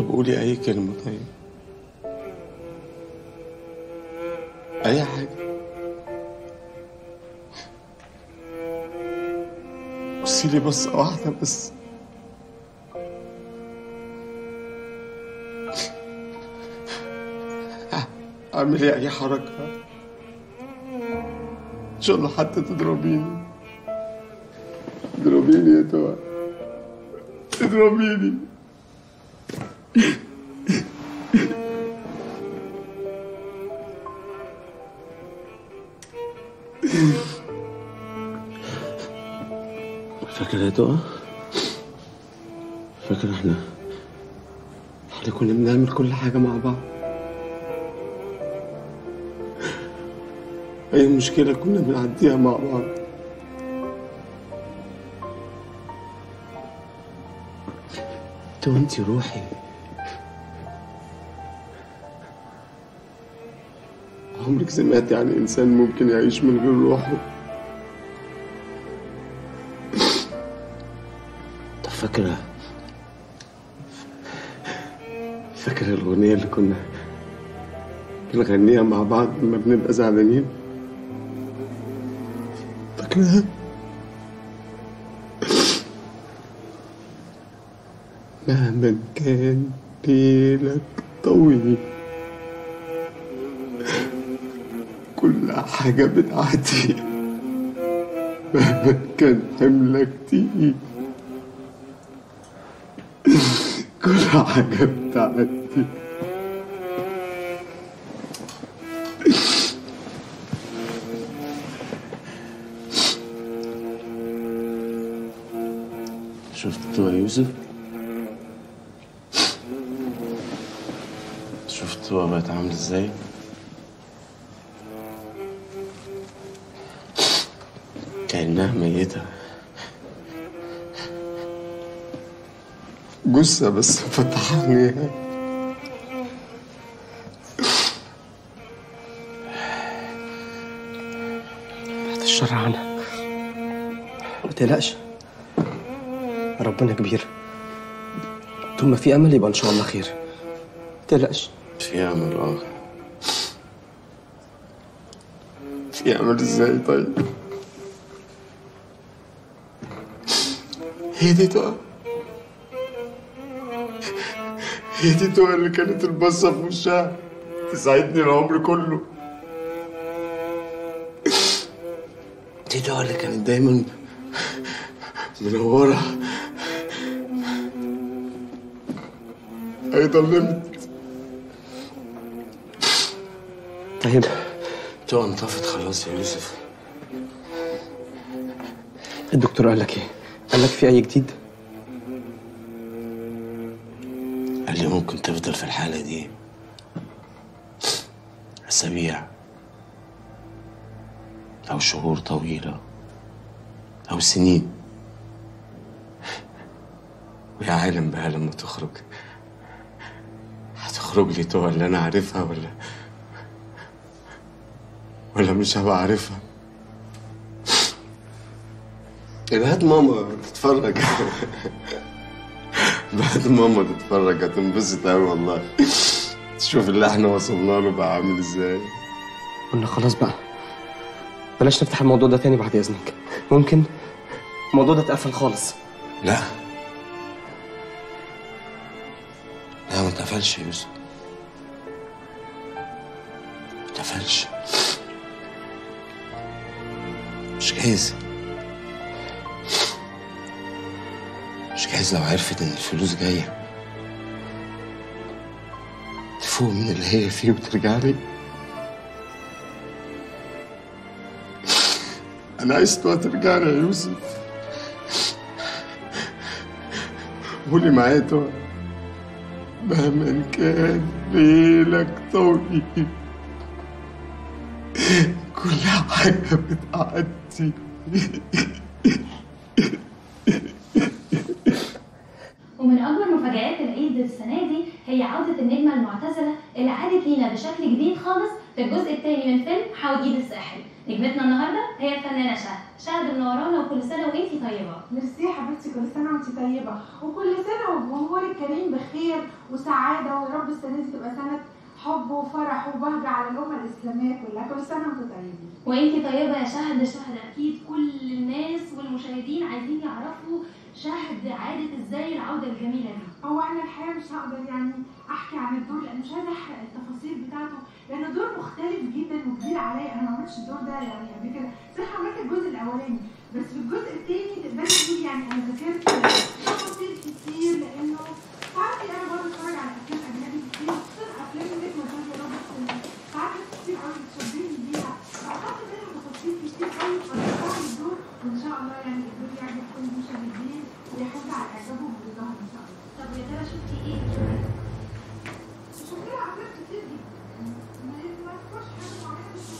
طب قولي أي كلمة طيب أي حاجة بصي لي بصة واحدة بس اعملي أي حركة إن شاء الله حتى تضربيني اضربيني يا توأ اضربيني فاكر يا توأ فاكر احنا احنا كنا بنعمل كل حاجة مع بعض أي مشكلة كنا بنعديها مع بعض تو انتي روحي عمرك سمعتي عن إنسان ممكن يعيش من غير روحه طب فاكرة فاكرة الأغنية اللي كنا بنغنيها مع بعض لما بنبقى زعلانين فاكرها مهما كان ليلك طويل كل حاجة بتعدي مهما كان حملك تقيل كل حاجة بتعدي شفت يا يوسف شفت هو بقت عامل ازاي كأنها ميتة جثة بس فتح عينيها بعد الشر عنها ما تقلقش ربنا كبير طول ما في امل يبقى ان شاء الله خير ما تقلقش في أمل اه في أمل ازاي طيب هي دي تقى هي دي تقى اللي كانت البصة في وشها تساعدني العمر كله دي تقى اللي كانت دايما منورة هي ضلمت طيب تو انطفت خلاص يا يوسف الدكتور قال لك ايه قال لك في اي جديد قال لي ممكن تفضل في الحالة دي أسابيع أو شهور طويلة أو سنين ويا عالم بقى لما تخرج هتخرج لي تقى اللي أنا عارفها ولا ولا مش هبقى عارفها بعد ماما تتفرج بعد ماما تتفرج هتنبسط أوي والله تشوف اللي احنا وصلنا له بقى عامل ازاي قلنا خلاص بقى بلاش نفتح الموضوع ده تاني بعد اذنك ممكن الموضوع ده اتقفل خالص لا لا ما اتقفلش يا يوسف ما اتقفلش مش جايز مش جايز لو عرفت ان الفلوس جايه تفوق من اللي هي فيه وترجع لي انا عايز تبقى ترجع لي يا يوسف قولي معايا تقى مهما كان ليلك طويل كل حاجة بتعدي ومن أكبر مفاجآت العيد السنة دي هي عودة النجمة المعتزلة اللي عادت لينا بشكل جديد خالص في الجزء الثاني من فيلم حواجيد الساحل نجمتنا النهارده هي الفنانه شهد شهد منورانا وكل سنه وانتي طيبه ميرسي يا حبيبتي كل سنه وانت طيبه وكل سنه والجمهور الكريم بخير وسعاده ويا رب السنه دي تبقى سنه حب وفرح وبهجه على الامه الاسلاميه كلها كل سنه وانتم طيبين وانتي طيبه يا شهد شهد اكيد كل الناس والمشاهدين عايزين يعرفوا شهد عادت ازاي العوده الجميله دي هو انا الحقيقه مش هقدر يعني احكي عن الدور لان مش عايزه احرق التفاصيل بتاعته لانه دور مختلف جدا وكبير عليا انا ما عملتش الدور ده يعني قبل كده صح عملت الجزء الاولاني بس في الجزء الثاني تقدري تقولي يعني انا ذاكرت تفاصيل كتير لانه تعرفي انا برضه بتفرج على افلام اجنبي كتير خصوصا افلام النجمه جوليا روبرتس ساعات ناس كتير قوي بتشدني بيها فاخدت منها تفاصيل كتير قوي فبختار الدور وان شاء الله يعني الدور يعجب كل المشاهدين ويحوز على اعجابهم بالظهر ان شاء الله طب يا ترى شفتي ايه شغالة أفلام كتير جدا ما ما تفكرش حاجة معينة مش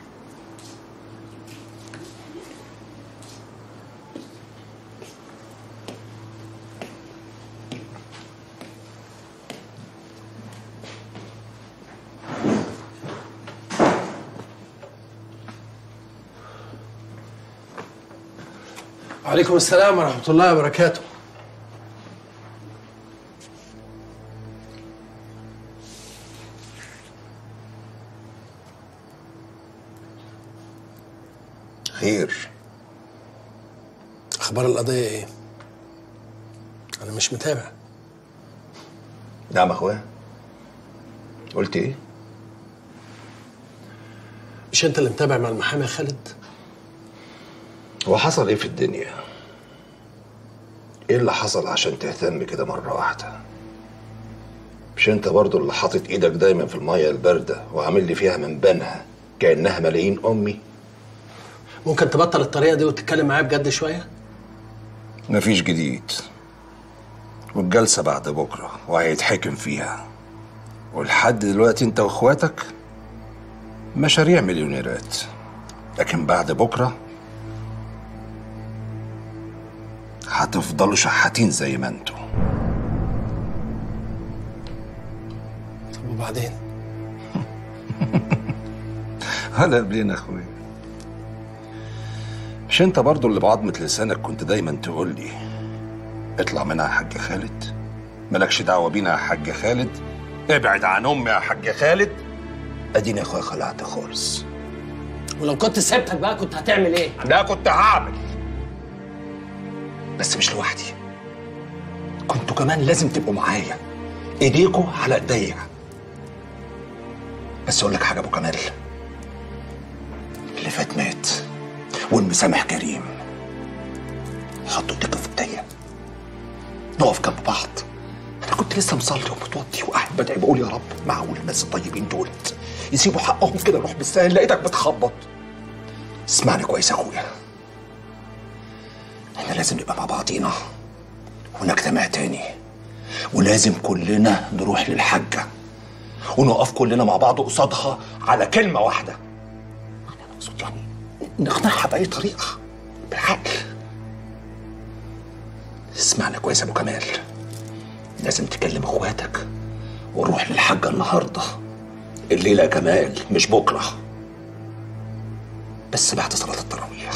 وعليكم السلام ورحمة الله وبركاته خير أخبار القضية إيه؟ أنا مش متابع نعم اخويا قلت ايه مش أنت اللي متابع مع المحامي يا خالد؟ هو حصل ايه في الدنيا ايه اللي حصل عشان تهتم كده مرة واحدة مش انت برضو اللي حاطط ايدك دايما في المية الباردة وعامل لي فيها من بنها كأنها ملايين امي ممكن تبطل الطريقة دي وتتكلم معايا بجد شوية؟ مفيش جديد والجلسة بعد بكرة وهيتحكم فيها ولحد دلوقتي انت واخواتك مشاريع مليونيرات لكن بعد بكرة هتفضلوا شحاتين زي ما انتوا طب وبعدين؟ هلا قبلين اخويا مش انت برضو اللي بعضمة لسانك كنت دايما تقول لي اطلع منها يا حاج خالد مالكش دعوة بينا يا حاج خالد ابعد عن امي يا حاج خالد اديني يا اخويا خلعت خالص ولو كنت سبتك بقى كنت هتعمل إيه؟ لا كنت هعمل بس مش لوحدي كنتوا كمان لازم تبقوا معايا ايديكوا على ايديا بس اقول لك حاجه ابو كمال اللي فات مات والمسامح كريم حطوا ايديك في ايديا نقف جنب بعض انا كنت لسه مصلي ومتوضي وقاعد بدعي بقول يا رب معقول الناس الطيبين دولت يسيبوا حقهم كده يروح بالسهل لقيتك بتخبط اسمعني كويس يا اخويا احنا لازم نبقى مع بعضينا ونجتمع تاني ولازم كلنا نروح للحاجة ونقف كلنا مع بعض قصادها على كلمة واحدة أنا أقصد يعني نقنعها بأي طريقة بالعقل اسمعنا كويس يا أبو كمال لازم تكلم إخواتك ونروح للحاجة النهاردة الليلة يا كمال مش بكرة بس بعد صلاة التراويح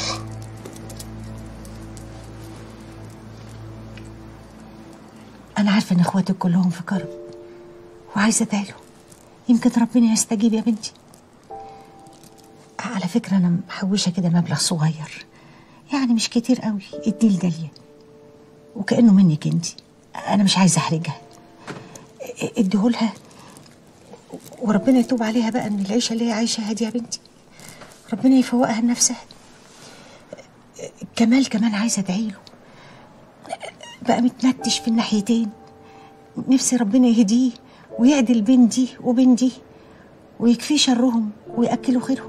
أنا عارفة إن إخواتك كلهم في كرب وعايزة أدعيله يمكن ربنا يستجيب يا بنتي على فكرة أنا محوشة كده مبلغ صغير يعني مش كتير قوي اديه لداليا وكأنه منك انت أنا مش عايزة أحرجها اديهولها وربنا يتوب عليها بقى من العيشة اللي هي عايشاها دي يا بنتي ربنا يفوقها لنفسها كمال كمان عايزة أدعيله بقى متنتش في الناحيتين نفسي ربنا يهديه ويعدل بين دي وبين دي ويكفيه شرهم ويأكلوا خيرهم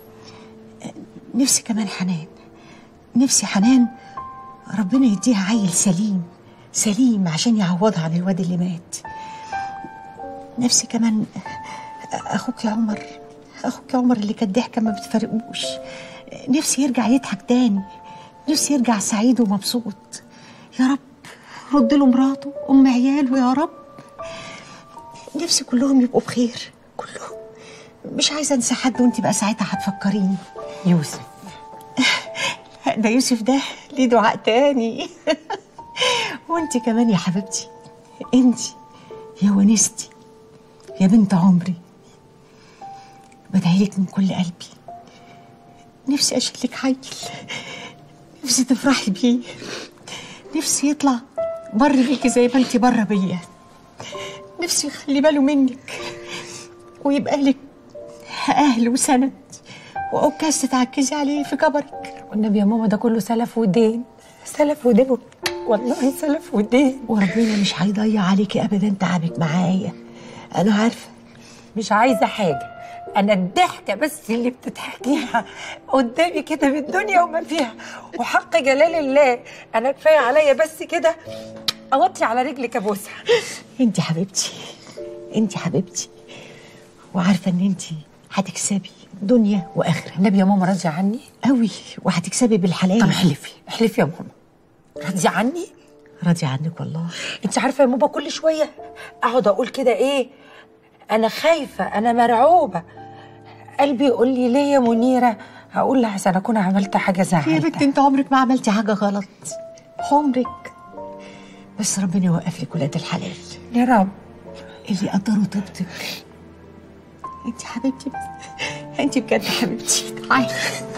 نفسي كمان حنان نفسي حنان ربنا يديها عيل سليم سليم عشان يعوضها عن الواد اللي مات نفسي كمان اخوك يا عمر اخوك يا عمر اللي كانت ضحكه ما بتفرقوش نفسي يرجع يضحك تاني نفسي يرجع سعيد ومبسوط يا رب رد له مراته ام عياله يا رب نفسي كلهم يبقوا بخير كلهم مش عايزه انسى حد وانت بقى ساعتها هتفكريني يوسف ده يوسف ده ليه دعاء تاني وانت كمان يا حبيبتي انت يا ونستي يا بنت عمري بدعيلك من كل قلبي نفسي اشيلك عيل نفسي تفرحي بيه نفسي يطلع بر بيكي زي ما انت بره بيا نفسي يخلي باله منك ويبقى لك اهل وسند وعكاز تتعكزي عليه في كبرك والنبي يا ماما ده كله سلف ودين سلف ودين والله سلف ودين وربنا مش هيضيع عليكي ابدا تعبك معايا انا عارفه مش عايزه حاجه انا الضحكه بس اللي بتضحكيها قدامي كده بالدنيا وما فيها وحق جلال الله انا كفايه عليا بس كده اوطي على رجلك ابوسها انت حبيبتي انت حبيبتي وعارفه ان انت هتكسبي دنيا واخره النبي يا ماما راضيه عني قوي وهتكسبي بالحلال طب احلفي احلفي يا ماما راضيه عني راضي عنك والله انت عارفه يا ماما كل شويه اقعد اقول كده ايه انا خايفه انا مرعوبه قلبي يقول لي ليه يا منيره هقول لها عشان اكون عملت حاجه يا زعلتها بنت انت عمرك ما عملتي حاجه غلط عمرك بس ربنا يوقف لك ولاد الحلال يا رب اللي قدروا طيبتك انت حبيبتي بس انت بجد حبيبتي تعالي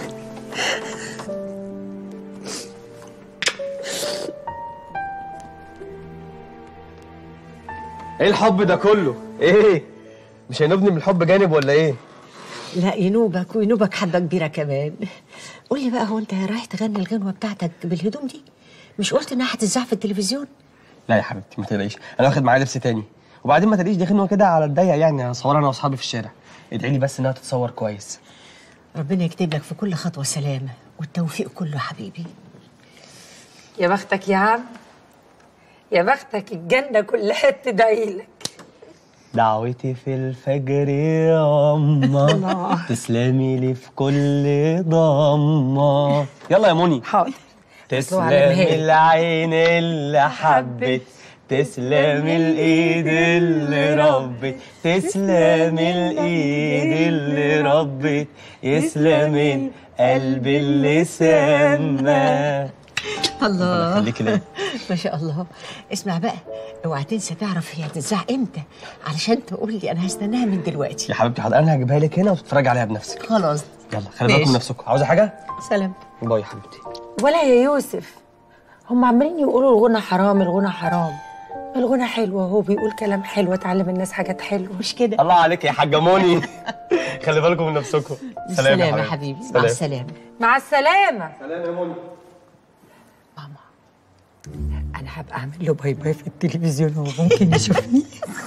ايه الحب ده كله ايه مش هينوبني من الحب جانب ولا ايه لا ينوبك وينوبك حبه كبيره كمان قول لي بقى هو انت رايح تغني الغنوه بتاعتك بالهدوم دي مش قلت انها هتذاع في التلفزيون لا يا حبيبتي ما تقلقيش انا واخد معايا لبس تاني وبعدين ما تقلقيش دي غنوه كده على الضيق يعني هصورها انا واصحابي في الشارع ادعي لي بس انها تتصور كويس ربنا يكتب لك في كل خطوه سلامه والتوفيق كله حبيبي يا بختك يا عم يا بختك الجنه كلها تدعي لك دعوتي في الفجر يا أما تسلمي لي في كل ضمة يلا يا مني حاضر تسلمي العين اللي حبت تسلمي الايد اللي ربت تسلمي الايد اللي ربت يسلم القلب اللي سمى الله خليكي ليه ما شاء الله اسمع بقى اوعى تنسى تعرف هي هتتذاع امتى علشان تقول لي انا هستناها من دلوقتي يا حبيبتي حاضر انا هجيبها لك هنا وتتفرجي عليها بنفسك خلاص يلا خلي بالكم من ماشي. نفسكم عاوزه حاجه سلام باي يا حبيبتي ولا يا يوسف هم عمالين يقولوا الغنى حرام الغنى حرام الغنى حلو وهو بيقول كلام حلو اتعلم الناس حاجات حلوه مش كده الله عليك يا حاجه موني خلي بالكم من نفسكم سلام يا حبيبي مع السلامه مع السلامه سلام يا موني ماما انا هبقى اعمل له باي باي في التلفزيون هو ممكن يشوفني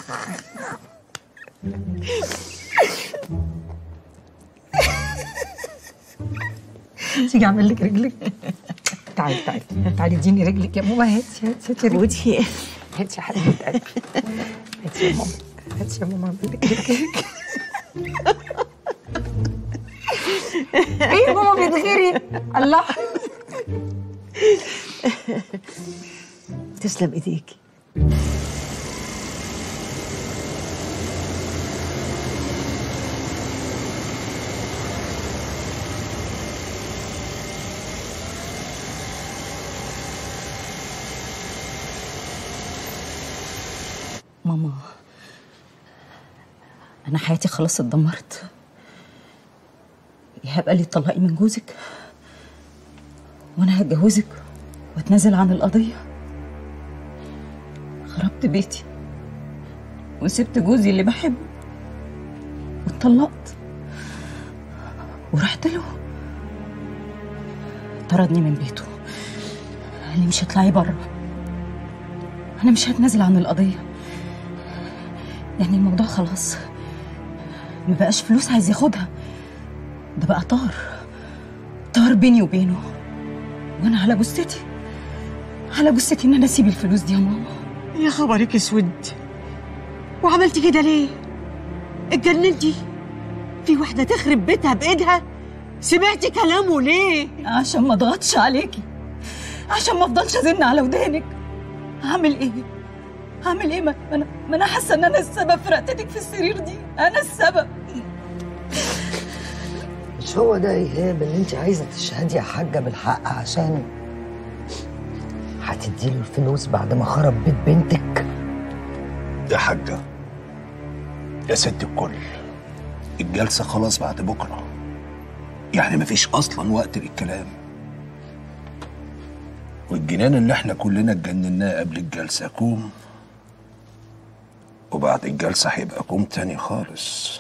تيجي اعمل لك رجلك تعالي تعالي تعالي اديني رجلك يا ماما هاتي هاتي هاتي رجلك ودي هاتي يا حبيبه قلبي هاتي يا ماما هاتي يا ماما اعمل لك رجلك ايه يا ماما بتغيري الله تسلم ايديكي ماما أنا حياتي خلاص اتدمرت إيهاب قال لي اتطلقي من جوزك وأنا هتجوزك واتنازل عن القضية خربت بيتي وسبت جوزي اللي بحبه واتطلقت ورحت له طردني من بيته قال لي مش هتطلعي بره أنا مش هتنازل عن القضية يعني الموضوع خلاص ما بقاش فلوس عايز ياخدها ده بقى طار طار بيني وبينه وانا على جثتي على جثتي ان انا اسيب الفلوس دي يا ماما يا خبرك اسود وعملتي كده ليه اتجننتي في واحده تخرب بيتها بايدها سمعتي كلامه ليه عشان ما اضغطش عليكي عشان ما افضلش ازن على ودانك هعمل ايه هعمل ايه ما انا ما انا حاسه ان انا السبب في رقتك في السرير دي انا السبب مش هو ده ايهاب اللي انت عايزه تشهدي يا حاجه بالحق عشان هتديله الفلوس بعد ما خرب بيت بنتك يا حاجة يا ست الكل الجلسة خلاص بعد بكرة يعني مفيش أصلا وقت للكلام والجنان اللي احنا كلنا اتجنناه قبل الجلسة كوم وبعد الجلسة هيبقى كوم تاني خالص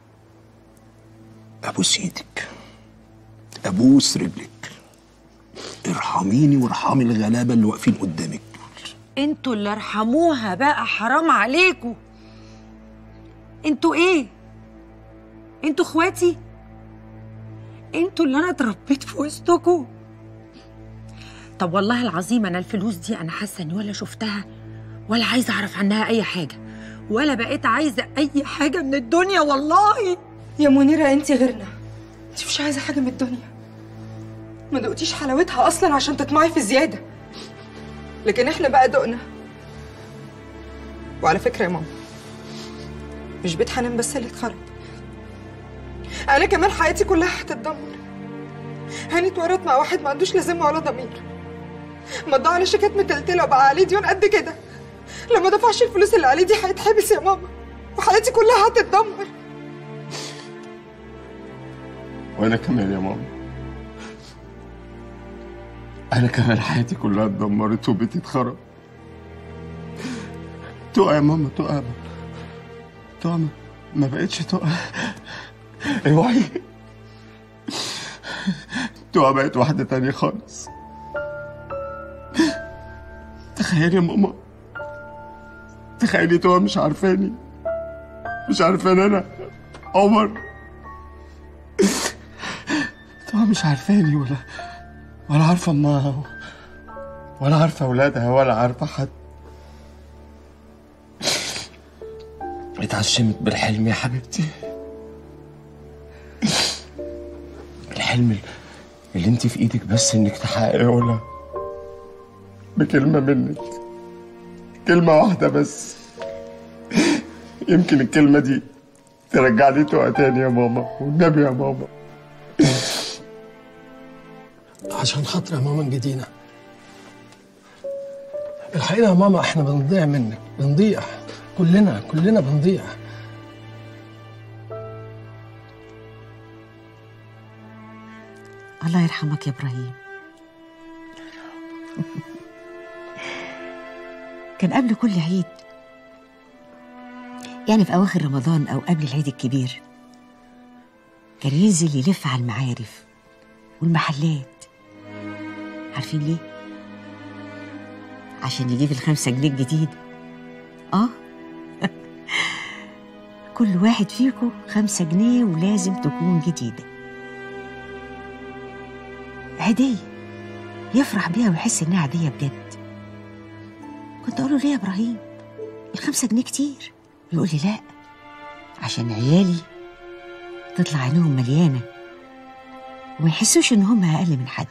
أبوس إيدك أبوس رجلك ارحميني وارحمي الغلابة اللي واقفين قدامك انتوا اللي ارحموها بقى حرام عليكم انتوا ايه انتوا اخواتي انتوا اللي انا اتربيت في وسطكم طب والله العظيم انا الفلوس دي انا حاسه اني ولا شفتها ولا عايزه اعرف عنها اي حاجه ولا بقيت عايزه اي حاجه من الدنيا والله يا منيرة انت غيرنا انت مش عايزة حاجة من الدنيا ما دقتيش حلاوتها اصلا عشان تطمعي في زيادة لكن احنا بقى دقنا وعلى فكرة يا ماما مش بيت حنان بس اللي اتخرب انا كمان حياتي كلها هتتدمر هاني اتورط مع واحد ما عندوش لازمه ولا ضمير مضى على شيكات متلتله وبقى عليه ديون قد كده لما دفعش الفلوس اللي عليه دي هيتحبس يا ماما وحياتي كلها هتتدمر وانا كمان يا ماما انا كمان حياتي كلها اتدمرت وبيتي اتخرب تقع يا ماما تقع تقع ما- ما بقتش تقع اوعي تقع بقت واحدة تانية خالص تخيلي يا ماما تخيلي تقع مش عارفاني مش عارفاني انا عمر تقع مش عارفاني ولا ولا عارفة أمها ولا عارفة أولادها ولا عارفة حد اتعشمت بالحلم يا حبيبتي الحلم اللي انت في ايدك بس انك تحققه لها بكلمة منك كلمة واحدة بس يمكن الكلمة دي ترجع لي تقع تاني يا ماما والنبي يا ماما عشان خاطر يا ماما نجدينا الحقيقة يا ماما احنا بنضيع منك بنضيع كلنا كلنا بنضيع الله يرحمك يا ابراهيم كان قبل كل عيد يعني في اواخر رمضان او قبل العيد الكبير كان ينزل يلف على المعارف والمحلات عارفين ليه عشان يجيب الخمسة جنيه الجديد اه كل واحد فيكم خمسة جنيه ولازم تكون جديدة هدية يفرح بيها ويحس إنها عادية بجد كنت أقول له ليه يا إبراهيم الخمسة جنيه كتير يقول لي لا عشان عيالي تطلع عينهم مليانة وما يحسوش إن هم أقل من حد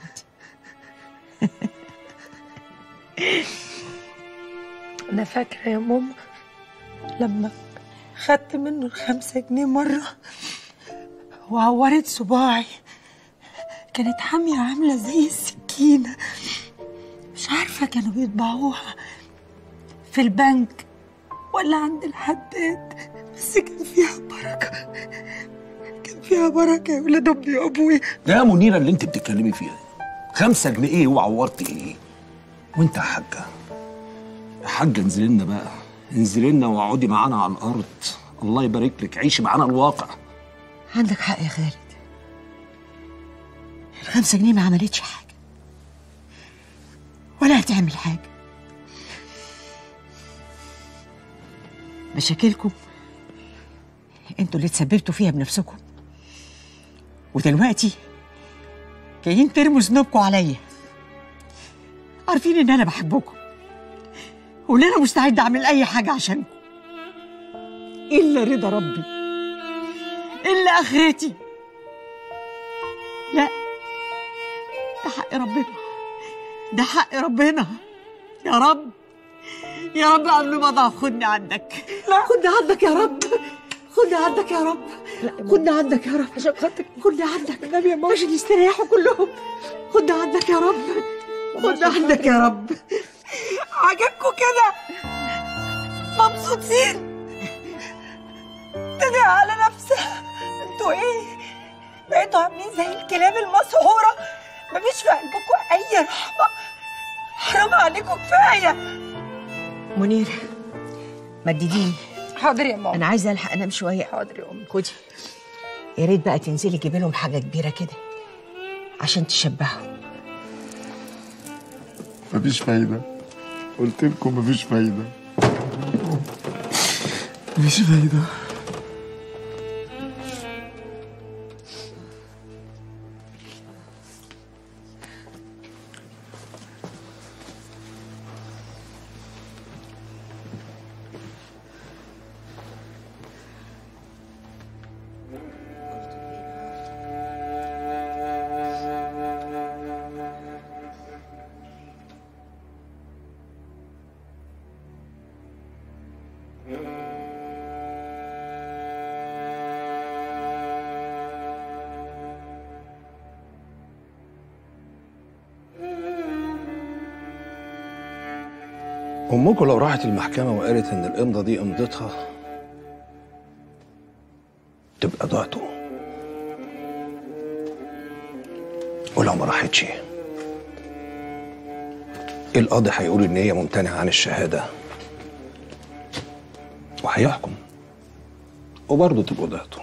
انا فاكره يا ماما لما خدت منه الخمسة جنيه مرة وعورت صباعي كانت حامية عاملة زي السكينة مش عارفة كانوا بيطبعوها في البنك ولا عند الحداد بس كان فيها بركة كان فيها بركة يا ولاد أمي وأبويا ده يا منيرة اللي انت بتتكلمي فيها دي. خمسة جنيه ايه وعورتي ايه وانت يا حاجة يا حاجة انزلي لنا بقى انزلي لنا واقعدي معانا على الارض الله يبارك لك عيشي معانا الواقع عندك حق يا خالد الخمسة جنيه ما عملتش حاجة ولا هتعمل حاجة مشاكلكم انتوا اللي تسببتوا فيها بنفسكم ودلوقتي جايين ترموا ذنوبكم عليا عارفين ان انا بحبكم وان انا مستعد اعمل اي حاجة عشانكم الا رضا ربي الا اخرتي لا ده حق ربنا ده حق ربنا يا رب يا رب قبل ما اضعف خدني عندك لا خدني عندك يا رب خدني عندك يا رب خدنا عندك يا رب عشان خاطر خدنا عندك النبي يا ماما عشان يستريحوا كلهم خدنا عندك يا رب خدنا عندك يا رب عجبكم كده مبسوطين تدعي على نفسها انتوا ايه بقيتوا عاملين زي الكلاب المسحورة مفيش في قلبكم أي رحمة حرام عليكم كفاية منير مدديني حاضر يا ماما انا عايزه الحق انام شويه حاضر يا أمي خدي يا ريت بقى تنزلي تجيبي لهم حاجه كبيره كده عشان تشبعوا مفيش فايدة قلت لكم مفيش فايدة مفيش فايدة أمكم لو راحت المحكمة وقالت إن الإمضة دي إمضتها تبقى ضعتوا ولو ما راحتش القاضي هيقول إن هي ممتنعة عن الشهادة وهيحكم وبرضه تبقوا ضعتوا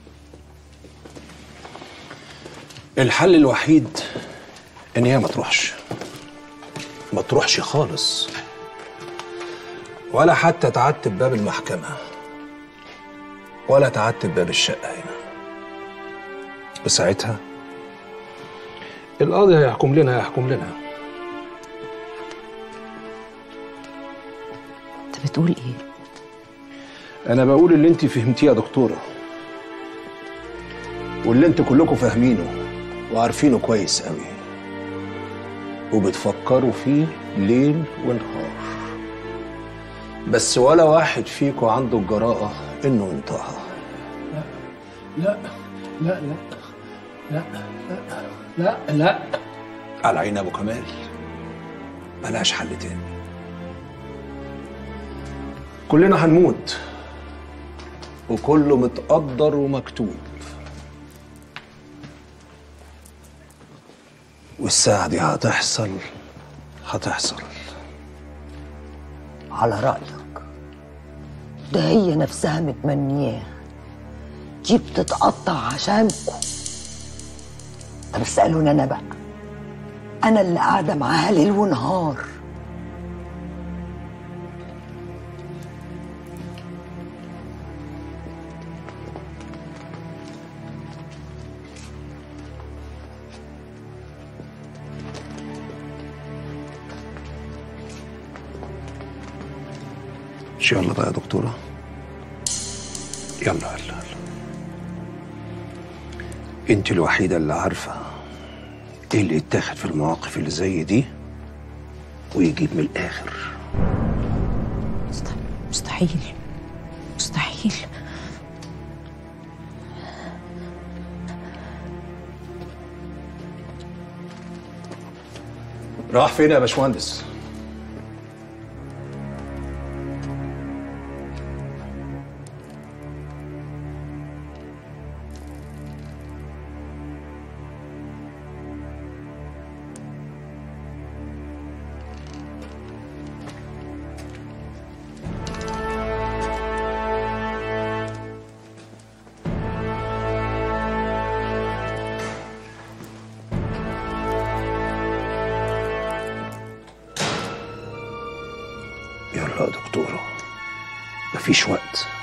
الحل الوحيد إن هي ما تروحش ما تروحش خالص ولا حتى تعتب باب المحكمة ولا تعتب باب الشقة هنا وساعتها القاضي هيحكم لنا هيحكم لنا انت بتقول ايه أنا بقول اللي أنت فهمتيه يا دكتورة واللي أنت كلكم فاهمينه وعارفينه كويس قوي وبتفكروا فيه ليل ونهار بس ولا واحد فيكم عنده الجراءة إنه ينطقها لا لا لا لا لا لا لا على عين أبو كمال ملهاش حل تاني كلنا هنموت وكله متقدر ومكتوب والساعة دي هتحصل هتحصل على رأيك ده هي نفسها متمنياه دي بتتقطع عشانكم طب اسألوني أنا بقى أنا اللي قاعدة معاها ليل ونهار يلا بقى يا دكتورة يلا يلا يلا انت الوحيدة اللي عارفة ايه اللي يتاخد في المواقف اللي زي دي ويجيب من الآخر مستحيل مستحيل راح فين يا باشمهندس؟ يلا يا دكتورة مفيش وقت